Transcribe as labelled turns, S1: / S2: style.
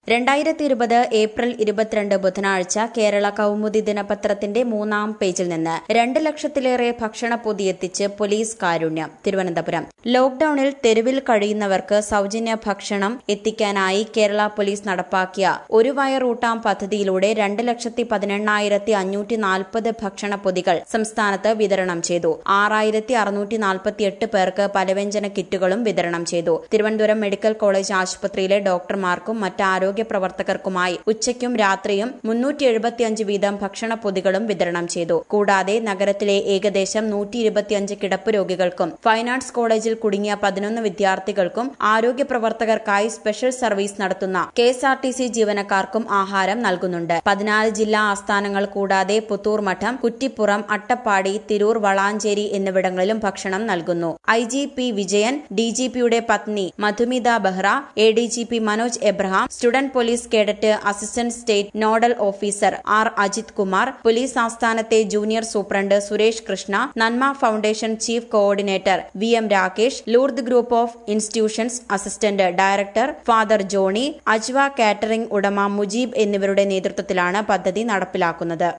S1: രണ്ടായിരത്തി ഇരുപത് ഏപ്രിൽ ഇരുപത്തിരണ്ട് ബുധനാഴ്ച കേരള കൗമുദി ദിനപത്രത്തിന്റെ മൂന്നാം പേജിൽ നിന്ന് രണ്ട് ലക്ഷത്തിലേറെ ഭക്ഷണ പൊതിയെത്തിച്ച് പോലീസ് കാരുണ്യം തിരുവനന്തപുരം ലോക്ഡൌണിൽ തെരുവിൽ കഴിയുന്നവർക്ക് സൗജന്യ ഭക്ഷണം എത്തിക്കാനായി കേരള പോലീസ് നടപ്പാക്കിയ ഒരു വയറൂട്ടാം പദ്ധതിയിലൂടെ രണ്ട് ലക്ഷത്തി പതിനെണ്ണായിരത്തി അഞ്ഞൂറ്റി നാൽപ്പത് ഭക്ഷണ പൊതികൾ സംസ്ഥാനത്ത് വിതരണം ചെയ്തു ആറായിരത്തി അറുന്നൂറ്റി നാൽപ്പത്തിയെട്ട് പേർക്ക് പലവ്യഞ്ജന കിറ്റുകളും വിതരണം ചെയ്തു തിരുവനന്തപുരം മെഡിക്കൽ കോളേജ് ആശുപത്രിയിലെ ഡോക്ടർമാർക്കും മറ്റ് ആരോഗ്യ പ്രവർത്തകർക്കുമായി ഉച്ചയ്ക്കും രാത്രിയും മുന്നൂറ്റി എഴുപത്തിയഞ്ച് വീതം ഭക്ഷണ പൊതികളും വിതരണം ചെയ്തു കൂടാതെ നഗരത്തിലെ ഏകദേശം നൂറ്റി ഇരുപത്തിയഞ്ച് കിടപ്പ് രോഗികൾക്കും ഫൈൻ ആർട്സ് കോളേജിൽ കുടുങ്ങിയ പതിനൊന്ന് വിദ്യാർത്ഥികൾക്കും ആരോഗ്യ പ്രവർത്തകർക്കായി സ്പെഷ്യൽ സർവീസ് നടത്തുന്ന K S R T C ജീവനക്കാർക്കും ആഹാരം നൽകുന്നുണ്ട് പതിനാല് ജില്ലാ ആസ്ഥാനങ്ങൾ കൂടാതെ പുത്തൂർ മഠം കുറ്റിപ്പുറം അട്ടപ്പാടി തിരൂർ വളാഞ്ചേരി എന്നിവിടങ്ങളിലും ഭക്ഷണം നൽകുന്നു I G P Vijayan D G പിയുടെ പത്നി Madhumita Behera A D G P Manoj Abraham student police cadet assistant state nodal officer R Ajith Kumar police ആസ്ഥാനത്തെ junior superintendent Suresh Krishna Nanma foundation chief coordinator V M Rakesh Lourdes group of institutions assistant director father Johny Ajwa catering ഉടമ മുജീബ് എന്നിവരുടെ നേതൃത്വത്തിലാണ് പദ്ധതി നടപ്പിലാക്കുന്നത്